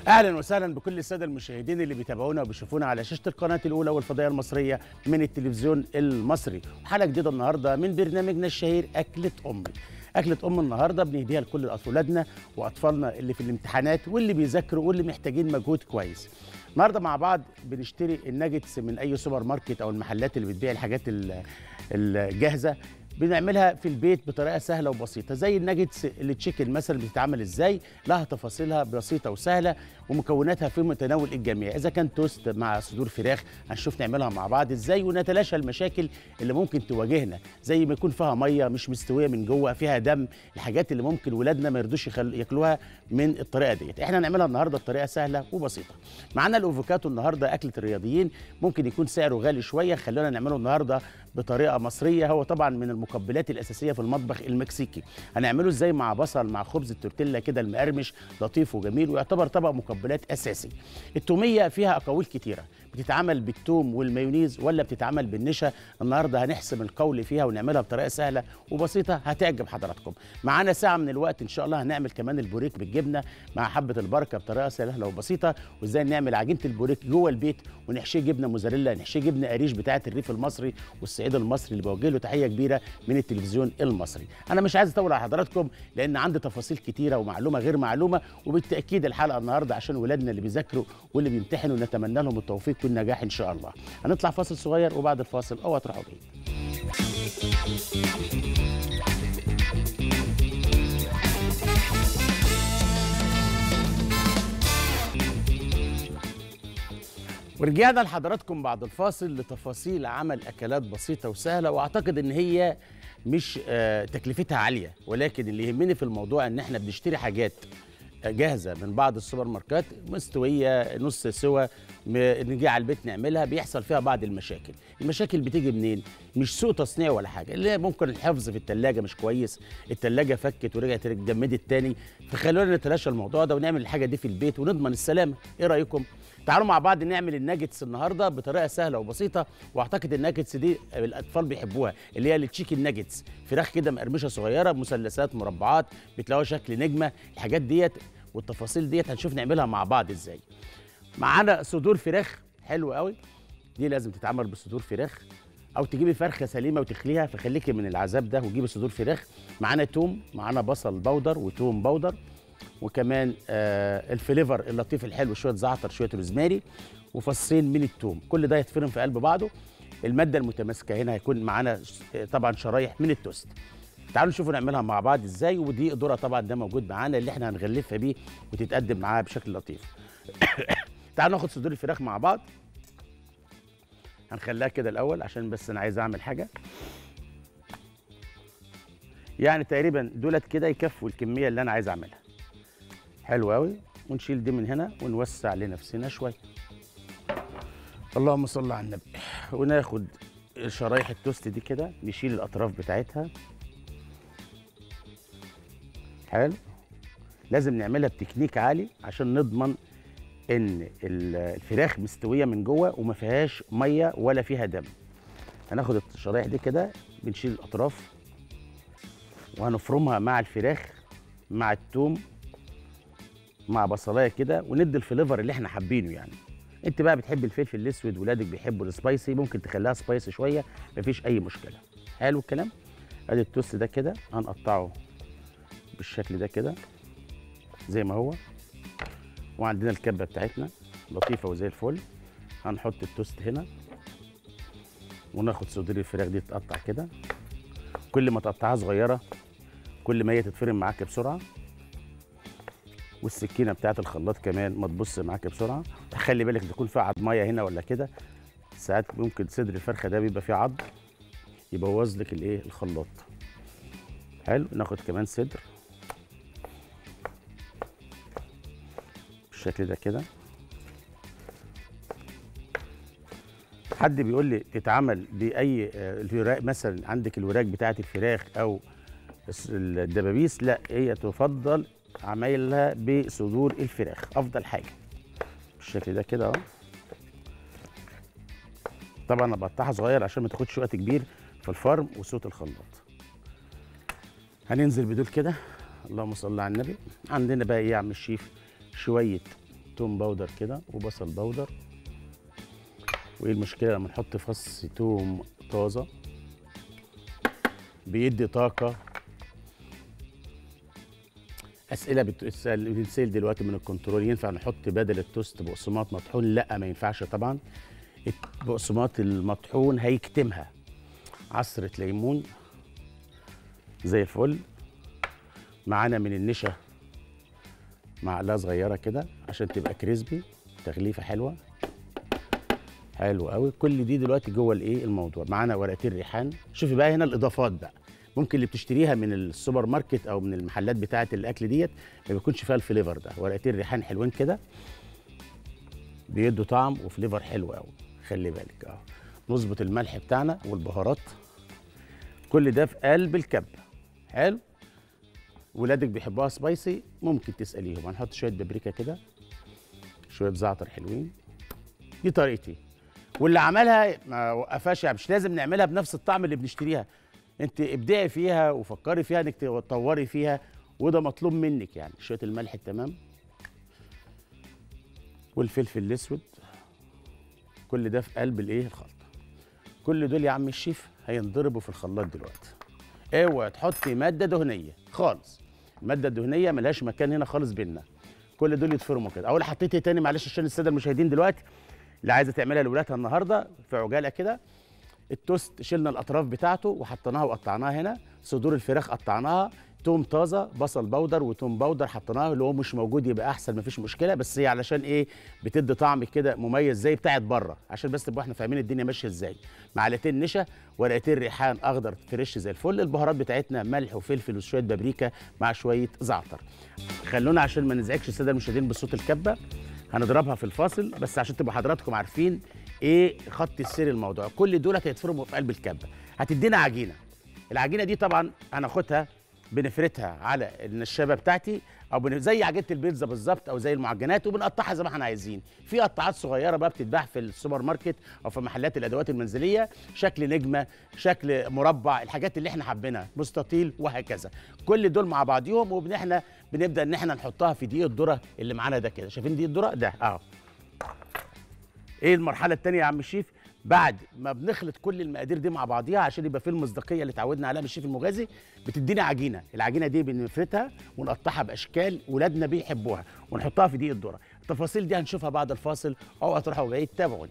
اهلا وسهلا بكل الساده المشاهدين اللي بيتابعونا وبيشوفونا على شاشه القناه الاولى والفضائيه المصريه من التلفزيون المصري حلقه جديده النهارده من برنامجنا الشهير اكله امي اكله ام النهارده بنهديها لكل اولادنا واطفالنا اللي في الامتحانات واللي بيذاكروا واللي محتاجين مجهود كويس النهارده مع بعض بنشتري الناجتس من اي سوبر ماركت او المحلات اللي بتبيع الحاجات ال- الجاهزه بنعملها في البيت بطريقه سهله وبسيطه زي الناجتس اللي تشيكن مثلا بتتعمل ازاي لها تفاصيلها بسيطه وسهله ومكوناتها في متناول الجميع اذا كان توست مع صدور فراخ هنشوف نعملها مع بعض ازاي ونتلاشى المشاكل اللي ممكن تواجهنا زي ما يكون فيها ميه مش مستويه من جوه فيها دم الحاجات اللي ممكن ولادنا ما يرضوش يخل... ياكلوها من الطريقه ديت احنا هنعملها النهارده بطريقه سهله وبسيطه معانا الافوكاتو النهارده اكله الرياضيين ممكن يكون سعره غالي شويه خلونا نعمله النهارده بطريقه مصريه هو طبعا من المقبلات الاساسيه في المطبخ المكسيكي هنعمله ازاي مع بصل مع خبز التورتيلا كده المقرمش لطيف وجميل ويعتبر طبق مقبلات اساسي التوميه فيها اقاويل كتيره بتتعمل بالثوم والمايونيز ولا بتتعمل بالنشا النهارده هنحسم القول فيها ونعملها بطريقه سهله وبسيطه هتعجب حضراتكم معانا ساعه من الوقت ان شاء الله هنعمل كمان البوريك بالجبنه مع حبه البركه بطريقه سهله وبسيطه وازاي نعمل عجينه البوريك جوه البيت ونحشيه جبنه موزاريلا نحشيه جبنه قريش بتاعه الريف المصري والصعيد المصري اللي بوجه له تحيه كبيره من التلفزيون المصري انا مش عايز اطول على حضراتكم لان عندي تفاصيل كتيره ومعلومه غير معلومه وبالتاكيد الحلقه النهارده عشان ولادنا اللي بيذاكروا واللي بيمتحنوا نتمنى لهم التوفيق والنجاح ان شاء الله هنطلع فاصل صغير وبعد الفاصل اوعى تروحوا بعيد ورجعنا لحضراتكم بعد الفاصل لتفاصيل عمل اكلات بسيطه وسهله واعتقد ان هي مش آه، تكلفتها عاليه ولكن اللي يهمني في الموضوع ان احنا بنشتري حاجات آه، جاهزه من بعض السوبر ماركات مستويه نص سوا م- نيجي على البيت نعملها بيحصل فيها بعض المشاكل المشاكل بتيجي منين مش سوء تصنيع ولا حاجه اللي هي ممكن الحفظ في التلاجة مش كويس التلاجة فكت ورجعت اتجمدت تاني فخلونا نتلاشى الموضوع ده ونعمل الحاجه دي في البيت ونضمن السلامه ايه رايكم تعالوا مع بعض نعمل الناجتس النهارده بطريقه سهله وبسيطه واعتقد الناجتس دي الاطفال بيحبوها اللي هي التشيكن ناجتس فراخ كده مقرمشه صغيره مثلثات مربعات بتلاقوها شكل نجمه الحاجات ديت والتفاصيل ديت هنشوف نعملها مع بعض ازاي معانا صدور فراخ حلو قوي دي لازم تتعمل بصدور فراخ او تجيبي فرخه سليمه وتخليها فخليكي من العذاب ده وجيبي صدور فراخ معانا توم معانا بصل بودر وتوم بودر وكمان آه الفليفر اللطيف الحلو شويه زعتر شويه روزماري وفصين من التوم كل ده يتفرم في قلب بعضه الماده المتماسكه هنا هيكون معانا ش- طبعا شرايح من التوست تعالوا نشوفوا نعملها مع بعض ازاي ودي ذره طبعا ده موجود معانا اللي احنا هنغلفها بيه وتتقدم معاها بشكل لطيف تعالوا ناخد صدور الفراخ مع بعض هنخليها كده الاول عشان بس انا عايز اعمل حاجه يعني تقريبا دولت كده يكفوا الكميه اللي انا عايز اعملها حلو قوي ونشيل دي من هنا ونوسع لنفسنا شويه اللهم صل على النبي وناخد شرايح التوست دي كده نشيل الاطراف بتاعتها حلو لازم نعملها بتكنيك عالي عشان نضمن ان ال- الفراخ مستويه من جوه وما فيهاش ميه ولا فيها دم هناخد الشرايح دي كده بنشيل الاطراف وهنفرمها مع الفراخ مع التوم مع بصلايه كده وندي الفليفر اللي احنا حابينه يعني انت بقى بتحب الفلفل الاسود ولادك بيحبوا السبايسي ممكن تخليها سبايسي شويه مفيش اي مشكله حلو الكلام ادي التوست ده كده هنقطعه بالشكل ده كده زي ما هو وعندنا الكبه بتاعتنا لطيفه وزي الفل هنحط التوست هنا وناخد صدور الفراخ دي تتقطع كده كل ما تقطعها صغيره كل ما هي تتفرم معاك بسرعه والسكينه بتاعت الخلاط كمان ما تبص معاك بسرعه خلي بالك تكون فيها عضميه هنا ولا كده ساعات ممكن صدر الفرخه ده بيبقى فيه عض يبوظ لك الايه الخلاط حلو ناخد كمان صدر بالشكل ده كده حد بيقول لي تتعمل باي آه، الوراق مثلا عندك الوراك بتاعه الفراخ او الس- الدبابيس لا هي تفضل عمايلها بصدور الفراخ افضل حاجه بالشكل ده كده اهو طبعا انا بقطعها صغير عشان ما تاخدش وقت كبير في الفرم وصوت الخلاط هننزل بدول كده اللهم صل على النبي عندنا بقى ايه يا عم الشيف شويه توم باودر كده وبصل باودر وايه المشكله لما نحط فص توم طازه بيدي طاقه اسئله بتسال بتنسال دلوقتي من الكنترول ينفع نحط بدل التوست بقسماط مطحون لا ما ينفعش طبعا البقسماط المطحون هيكتمها عصره ليمون زي الفل معانا من النشا معلقه صغيره كده عشان تبقى كريسبي تغليفه حلوه حلو قوي كل دي دلوقتي جوه الايه الموضوع معانا ورقتين ريحان شوفي بقى هنا الاضافات بقى ممكن اللي بتشتريها من السوبر ماركت او من المحلات بتاعه الاكل ديت ما بيكونش فيها الفليفر ده ورقتين ريحان حلوين كده بيدوا طعم وفليفر حلو قوي خلي بالك اه نظبط الملح بتاعنا والبهارات كل ده في قلب الكبه حلو ولادك بيحبوها سبايسي ممكن تساليهم هنحط شويه بابريكا كده شويه زعتر حلوين دي طريقتي واللي عملها ما وقفهاش يعني مش لازم نعملها بنفس الطعم اللي بنشتريها انت ابدعي فيها وفكري فيها انك تطوري فيها وده مطلوب منك يعني شويه الملح التمام والفلفل الاسود كل ده في قلب الايه الخلطه كل دول يا عم الشيف هينضربوا في الخلاط دلوقتي اوعى تحطي ماده دهنيه خالص الماده الدهنيه ملهاش مكان هنا خالص بينا كل دول يتفرموا كده اول حطيت ايه تاني معلش عشان الساده المشاهدين دلوقتي اللي عايزه تعملها لاولادها النهارده في عجاله كده التوست شلنا الاطراف بتاعته وحطيناها وقطعناها هنا صدور الفراخ قطعناها توم طازه بصل بودر وتوم بودر حطيناه اللي هو مش موجود يبقى احسن مفيش مشكله بس هي علشان ايه بتدي طعم كده مميز زي بتاعت بره عشان بس نبقى احنا فاهمين الدنيا ماشيه ازاي معلقتين نشا ورقتين ريحان اخضر فريش زي الفل البهارات بتاعتنا ملح وفلفل وشويه بابريكا مع شويه زعتر خلونا عشان ما نزعجش الساده المشاهدين بصوت الكبه هنضربها في الفاصل بس عشان تبقوا حضراتكم عارفين ايه خط السير الموضوع كل دول هيتفرموا في قلب الكبه هتدينا عجينه العجينه دي طبعا هناخدها بنفردها على النشابه بتاعتي او بن... زي عجينه البيتزا بالظبط او زي المعجنات وبنقطعها زي ما احنا عايزين في قطعات صغيره بقى بتتباع في السوبر ماركت او في محلات الادوات المنزليه شكل نجمه شكل مربع الحاجات اللي احنا حابينها مستطيل وهكذا كل دول مع بعضيهم واحنا بنبدا ان احنا نحطها في دقيق الذره اللي معانا ده كده شايفين دقيق الذره ده اهو ايه المرحله الثانيه يا عم الشيف بعد ما بنخلط كل المقادير دي مع بعضيها عشان يبقى فيه المصداقيه اللي اتعودنا عليها من الشيف المغازي بتدينا عجينه العجينه دي بنفردها ونقطعها باشكال ولادنا بيحبوها ونحطها في دقيق الذره التفاصيل دي هنشوفها بعد الفاصل اوعى تروحوا بعيد تابعوني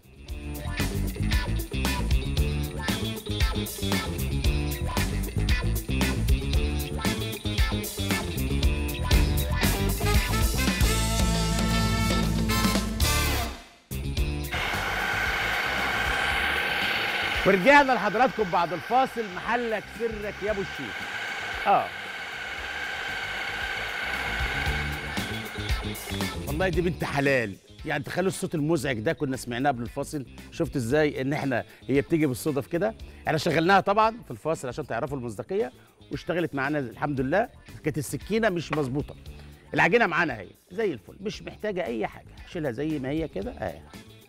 ورجعنا لحضراتكم بعد الفاصل محلك سرك يا ابو الشيخ اه والله دي بنت حلال يعني تخيلوا الصوت المزعج ده كنا سمعناه قبل الفاصل شفت ازاي ان احنا هي بتيجي بالصدف كده احنا شغلناها طبعا في الفاصل عشان تعرفوا المصداقيه واشتغلت معانا الحمد لله كانت السكينه مش مظبوطه العجينه معانا اهي زي الفل مش محتاجه اي حاجه شيلها زي ما هي كده اهي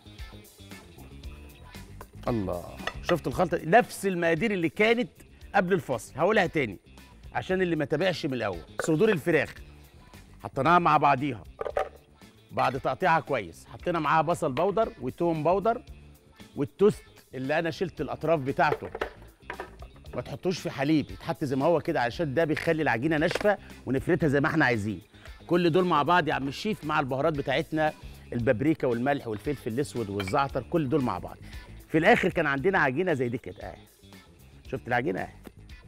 الله شفت الخلطه نفس المقادير اللي كانت قبل الفاصل هقولها تاني عشان اللي ما تابعش من الاول صدور الفراخ حطيناها مع بعضيها بعد تقطيعها كويس حطينا معاها بصل بودر وتوم بودر والتوست اللي انا شلت الاطراف بتاعته ما تحطوش في حليب يتحط زي ما هو كده علشان ده بيخلي العجينه ناشفه ونفردها زي ما احنا عايزين كل دول مع بعض يا عم الشيف مع البهارات بتاعتنا البابريكا والملح والفلفل الاسود والزعتر كل دول مع بعض في الاخر كان عندنا عجينه زي دي كده اهي شفت العجينه اهي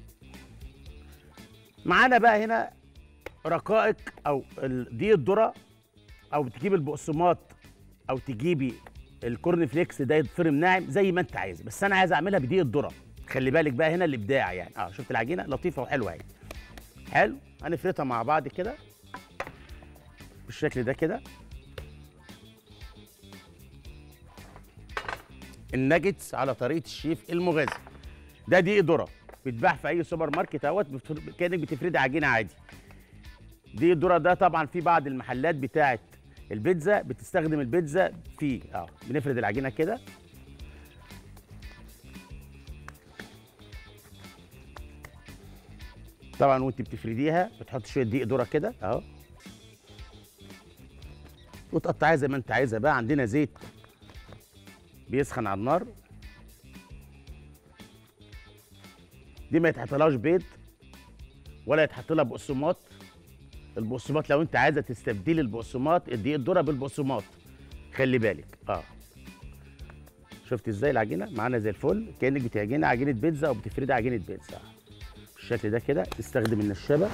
معانا بقى هنا رقائق او دي الذره او تجيب البقسماط او تجيبي الكورن فليكس ده يتفرم ناعم زي ما انت عايز بس انا عايز اعملها بدقيق الذره خلي بالك بقى هنا الابداع يعني اه شفت العجينه لطيفه وحلوه اهي حلو هنفردها مع بعض كده بالشكل ده كده الناجتس على طريقه الشيف المغازي ده دقيق ذره بيتباع في اي سوبر ماركت اهوت كانك بتفردي عجينه عادي دقيق الذره ده طبعا في بعض المحلات بتاعه البيتزا بتستخدم البيتزا فيه اه بنفرد العجينه كده طبعا وانت بتفرديها بتحط شويه دقيق ذره كده اهو وتقطعيها زي ما انت عايزها بقى عندنا زيت بيسخن على النار دي ما يتحطلهاش بيض ولا يتحط لها بقسماط البقسماط لو انت عايزه تستبدلي البقسماط ادي الذره بالبقسماط خلي بالك اه شفت ازاي العجينه معانا زي الفل كانك بتعجني عجينه بيتزا او بتفردي عجينه بيتزا بالشكل ده كده استخدم النشابه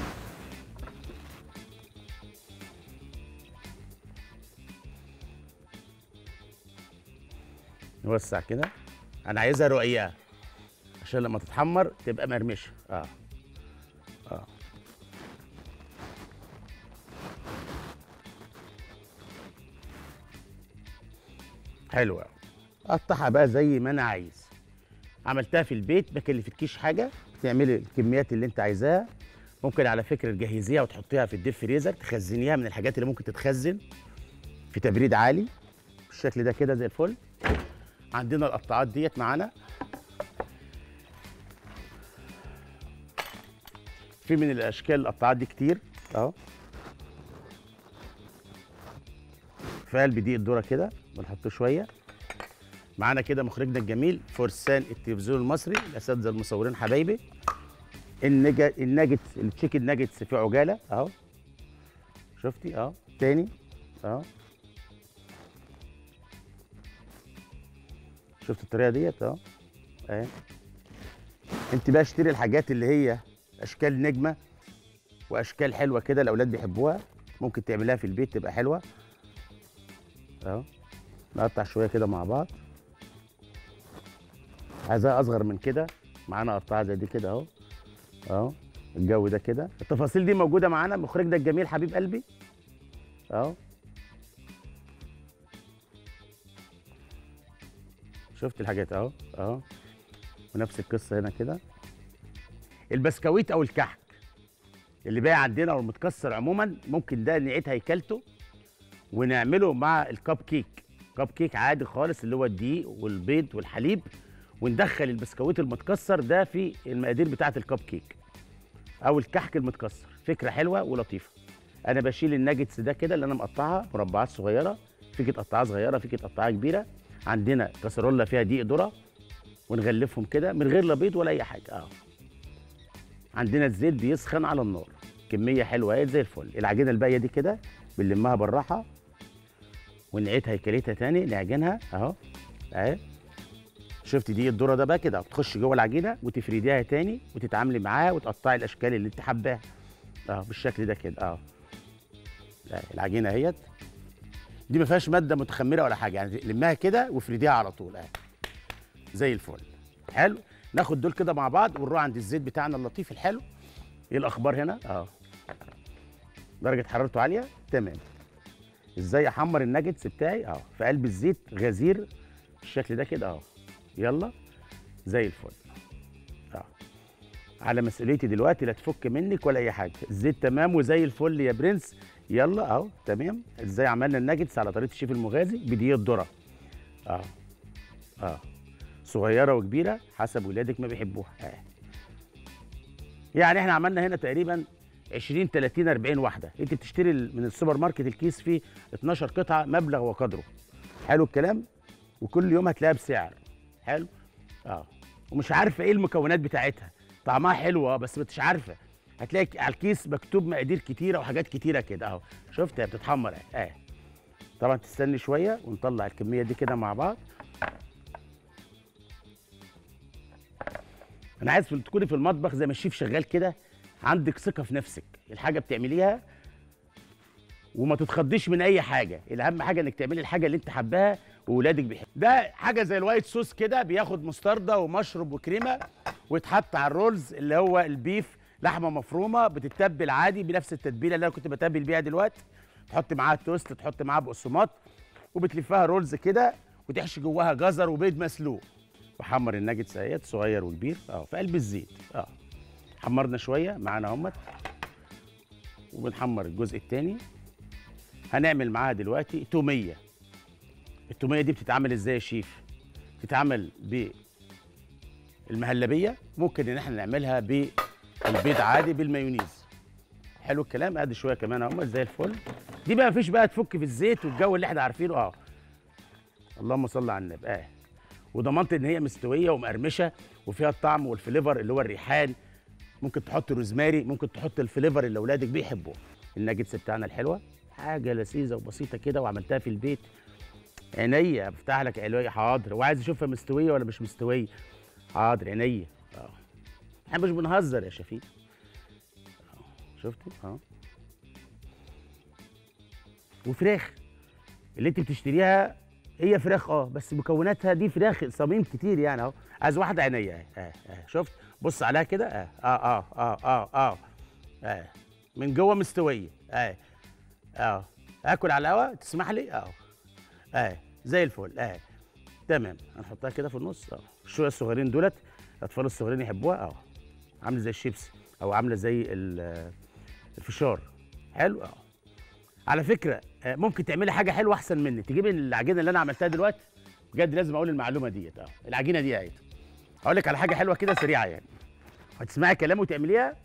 نوسع كده انا عايزها رقيقه عشان لما تتحمر تبقى مرمشه اه اه حلوه أوي. قطعها بقى زي ما انا عايز عملتها في البيت ما كلفتكيش حاجه تعملي الكميات اللي انت عايزاها ممكن على فكره تجهزيها وتحطيها في الديب فريزر تخزنيها من الحاجات اللي ممكن تتخزن في تبريد عالي بالشكل ده كده زي الفل عندنا القطاعات ديت معانا في من الاشكال القطاعات دي كتير اهو في قلب دي الذره كده بنحط شويه معانا كده مخرجنا الجميل فرسان التلفزيون المصري الاساتذه المصورين حبايبي النجا الناجتس التشيكن ناجتس في عجاله اهو شفتي اهو تاني اهو شفت الطريقه ديت اهو اهي انت بقى اشتري الحاجات اللي هي اشكال نجمه واشكال حلوه كده الاولاد بيحبوها ممكن تعملها في البيت تبقى حلوه اهو نقطع شويه كده مع بعض عايزاها اصغر من كده معانا قطعه زي دي كده اهو اهو الجو ده كده التفاصيل دي موجوده معانا مخرجنا الجميل حبيب قلبي اهو شفت الحاجات اهو اهو ونفس القصه هنا كده البسكويت او الكحك اللي باقي عندنا والمتكسر عموما ممكن ده نعيد هيكلته ونعمله مع الكب كيك كب كيك عادي خالص اللي هو الدقيق والبيض والحليب وندخل البسكويت المتكسر ده في المقادير بتاعه الكب كيك او الكحك المتكسر فكره حلوه ولطيفه انا بشيل الناجتس ده كده اللي انا مقطعها مربعات صغيره فيك تقطعها صغيره فيك تقطعها كبيره عندنا كسرولة فيها دقيق ذره ونغلفهم كده من غير لا بيض ولا اي حاجه اه عندنا الزيت بيسخن على النار كميه حلوه اهي زي الفل العجينه الباقيه دي كده بنلمها بالراحه ونعيد هيكلتها تاني نعجنها اهو اهي شفت دي الذره ده بقى كده تخش جوه العجينه وتفرديها تاني وتتعاملي معاها وتقطعي الاشكال اللي انت حباها اه بالشكل ده كده اه لا، العجينه اهيت دي ما فيهاش ماده متخمره ولا حاجه يعني لمها كده وافرديها على طول اهي زي الفل حلو ناخد دول كده مع بعض ونروح عند الزيت بتاعنا اللطيف الحلو ايه الاخبار هنا اه درجه حرارته عاليه تمام ازاي احمر الناجتس بتاعي اه في قلب الزيت غزير بالشكل ده كده اهو يلا زي الفل اه على مسؤوليتي دلوقتي لا تفك منك ولا اي حاجه الزيت تمام وزي الفل يا برنس يلا اهو تمام ازاي عملنا الناجتس على طريقه الشيف المغازي بدقيق ذره اه اه صغيره وكبيره حسب ولادك ما بيحبوها آه. يعني احنا عملنا هنا تقريبا 20 30 40 واحده انت بتشتري ال- من السوبر ماركت الكيس فيه 12 قطعه مبلغ وقدره حلو الكلام وكل يوم هتلاقيها بسعر حلو اه ومش عارفه ايه المكونات بتاعتها طعمها حلو اه بس مش عارفه هتلاقي على الكيس مكتوب مقادير كتيره وحاجات كتيره كده اهو شفت هي بتتحمر اهي اه طبعا تستني شويه ونطلع الكميه دي كده مع بعض انا عايز في- تكوني في المطبخ زي ما الشيف شغال كده عندك ثقه في نفسك الحاجه بتعمليها وما تتخضيش من اي حاجه الاهم حاجه انك تعملي الحاجه اللي انت حباها وولادك بيحبوها ده حاجه زي الوايت صوص كده بياخد مستردة ومشروب وكريمه ويتحط على الرولز اللي هو البيف لحمه مفرومه بتتبل عادي بنفس التتبيله اللي انا كنت بتبل بيها دلوقتي تحط معاها توست تحط معاها بقسماط وبتلفها رولز كده وتحشي جواها جزر وبيض مسلوق بحمر الناجتس اهيت صغير وكبير اه في قلب الزيت اه حمرنا شويه معانا اهمت وبنحمر الجزء الثاني هنعمل معاها دلوقتي توميه التوميه دي بتتعمل ازاي يا شيف بتتعمل بالمهلبيه ممكن ان احنا نعملها بالبيض عادي بالمايونيز حلو الكلام ادي شويه كمان اهو زي الفل دي بقى مفيش بقى تفك في الزيت والجو اللي احنا عارفينه اه اللهم صل على النبي اه وضمنت ان هي مستويه ومقرمشه وفيها الطعم والفليفر اللي هو الريحان ممكن تحط روزماري ممكن تحط الفليفر اللي اولادك بيحبوه الناجتس بتاعنا الحلوه حاجه لذيذه وبسيطه كده وعملتها في البيت عينيا بفتح لك عينيا حاضر وعايز اشوفها مستويه ولا مش مستويه حاضر عينيا اه احنا مش بنهزر يا شفيق آه، شفتي اه وفراخ اللي انت بتشتريها هي فراخ اه بس مكوناتها دي فراخ صميم كتير يعني اهو عايز واحده عينيا اهي اه اه شفت بص عليها كده اه اه اه اه اه اه, آه. من جوه مستويه اه اه اكل على الهوا تسمح لي اه اه زي الفل اه تمام هنحطها كده في النص اه الشويه الصغيرين دولت الاطفال الصغيرين يحبوها اه عامله زي الشيبسي او عامله زي ال- الفشار حلو اه على فكره آه، ممكن تعملي حاجه حلوه احسن مني تجيبي العجينه اللي انا عملتها دلوقتي بجد لازم اقول المعلومه ديت اه العجينه دي اهي هقول لك على حاجه حلوه كده سريعه يعني هتسمعي كلامي وتعمليها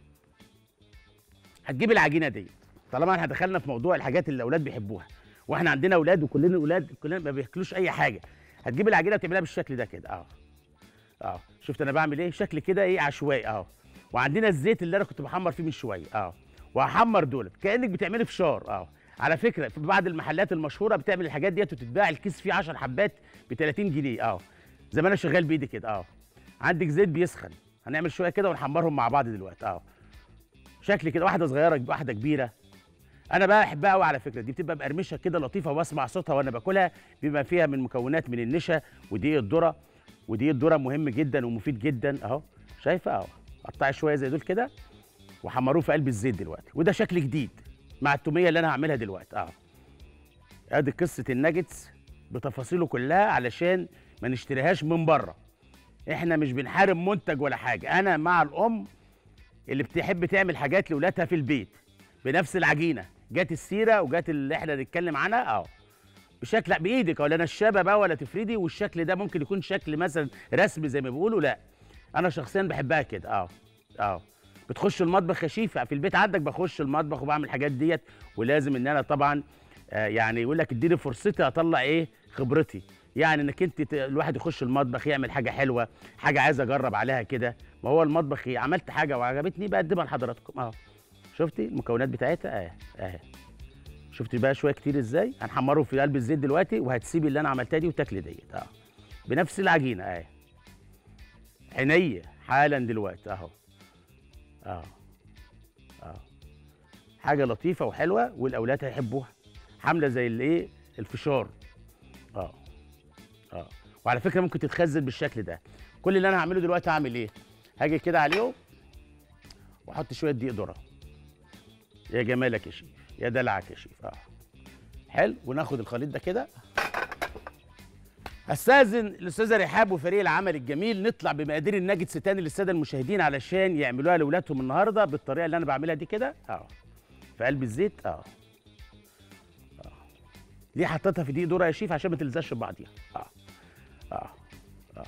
هتجيبي العجينه دي طالما احنا دخلنا في موضوع الحاجات اللي الاولاد بيحبوها واحنا عندنا اولاد وكلنا اولاد كلنا ما بياكلوش اي حاجه هتجيبي العجينه وتعمليها بالشكل ده كده اه اه شفت انا بعمل ايه شكل كده ايه عشوائي اه وعندنا الزيت اللي انا كنت بحمر فيه من شويه اه وهحمر دولت كانك بتعملي فشار اه على فكره في بعض المحلات المشهوره بتعمل الحاجات ديت وتتباع الكيس فيه 10 حبات ب 30 جنيه اه زي ما انا شغال بايدي كده اه عندك زيت بيسخن هنعمل شويه كده ونحمرهم مع بعض دلوقتي اه شكل كده واحده صغيره واحده كبيره انا بقى احبها قوي على فكره دي بتبقى مقرمشه كده لطيفه واسمع صوتها وانا باكلها بما فيها من مكونات من النشا ودقيق الذره ودقيق الذره مهم جدا ومفيد جدا اهو شايفه اهو قطعي شويه زي دول كده وحمروه في قلب الزيت دلوقتي وده شكل جديد مع التوميه اللي انا هعملها دلوقتي اه ادي قصه الناجتس بتفاصيله كلها علشان ما نشتريهاش من بره احنا مش بنحارب منتج ولا حاجه انا مع الام اللي بتحب تعمل حاجات لاولادها في البيت بنفس العجينه جت السيره وجت اللي احنا نتكلم عنها اه بشكل لا بايدك ولا نشابه بقى ولا تفردي والشكل ده ممكن يكون شكل مثلا رسمي زي ما بيقولوا لا انا شخصيا بحبها كده اه اه بتخش المطبخ يا شيف في البيت عندك بخش المطبخ وبعمل الحاجات ديت ولازم ان انا طبعا آه يعني يقول لك اديني فرصتي اطلع ايه خبرتي يعني انك انت ت- الواحد يخش المطبخ يعمل حاجه حلوه حاجه عايز اجرب عليها كده ما هو المطبخ إيه؟ عملت حاجه وعجبتني بقدمها لحضراتكم اه شفتي المكونات بتاعتها اهي اهي شفتي بقى شويه كتير ازاي هنحمره في قلب الزيت دلوقتي وهتسيبي اللي انا عملتها دي وتاكلي ديت اه بنفس العجينه اهي عينيا حالا دلوقتي اهو اه اه حاجه لطيفه وحلوه والاولاد هيحبوها عامله زي الايه الفشار اه اه وعلى فكره ممكن تتخزن بالشكل ده كل اللي انا هعمله دلوقتي هعمل ايه هاجي كده عليهم واحط شويه دقيق ذره يا جمالك يا شيف يا دلعك يا شيف اه حلو وناخد الخليط ده كده استاذن الاستاذه رحاب وفريق العمل الجميل نطلع بمقادير الناجتس تاني للساده المشاهدين علشان يعملوها لاولادهم النهارده بالطريقه اللي انا بعملها دي كده اه في قلب الزيت اه اه ليه حطيتها في دقيق ذره يا شيف عشان ما تلزقش في بعضيها اه اه اه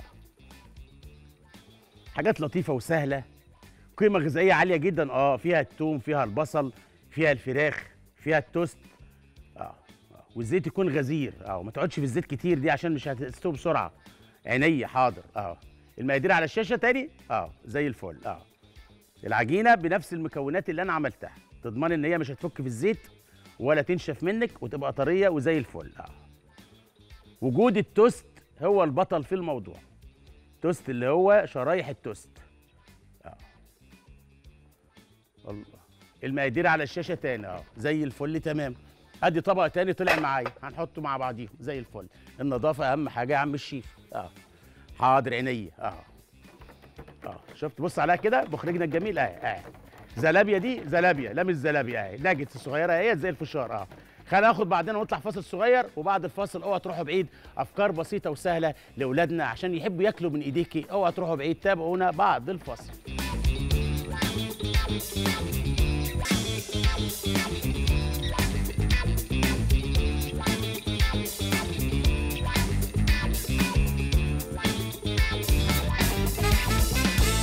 حاجات لطيفه وسهله قيمه غذائيه عاليه جدا اه فيها الثوم فيها البصل فيها الفراخ فيها التوست اه آه. والزيت يكون غزير اه وما تقعدش في الزيت كتير دي عشان مش هتستوي بسرعه عينيا حاضر اه المقادير على الشاشه تاني اه زي الفل اه العجينه بنفس المكونات اللي انا عملتها تضمن ان هي مش هتفك في الزيت ولا تنشف منك وتبقى طريه وزي الفل اه وجود التوست هو البطل في الموضوع توست اللي هو شرايح التوست اه الله المقادير على الشاشه تاني اه زي الفل تمام ادي طبق تاني طلع معايا هنحطه مع بعضيهم زي الفل النظافه اهم حاجه يا عم الشيف اه حاضر عينيا اه اه شفت بص عليها كده مخرجنا الجميل اهي اهي زلابيا دي زلابيا لا مش زلابيا اهي ناجتس الصغيره اهي زي الفشار اه خلينا ناخد بعدين ونطلع فاصل صغير وبعد الفاصل اوعى تروحوا بعيد افكار بسيطه وسهله لاولادنا عشان يحبوا ياكلوا من ايديكي اوعى تروحوا بعيد تابعونا بعد الفاصل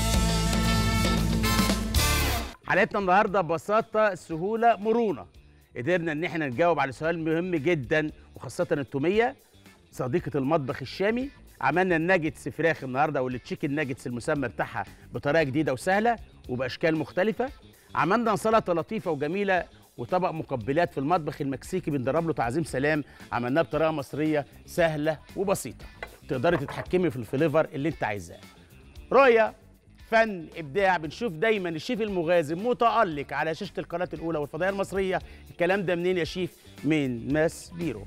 حلقتنا النهارده ببساطه سهوله مرونه قدرنا ان احنا نجاوب على سؤال مهم جدا وخاصه التوميه صديقه المطبخ الشامي عملنا الناجتس فراخ النهارده او التشيكن ناجتس المسمى بتاعها بطريقه جديده وسهله وباشكال مختلفه عملنا سلطه لطيفه وجميله وطبق مقبلات في المطبخ المكسيكي بندرب له تعظيم سلام عملناه بطريقه مصريه سهله وبسيطه تقدري تتحكمي في الفليفر اللي انت عايزاه رؤيه فن ابداع بنشوف دايما الشيف المغازي متالق على شاشه القناه الاولى والفضائيه المصريه الكلام ده منين يا شيف من ماس بيرو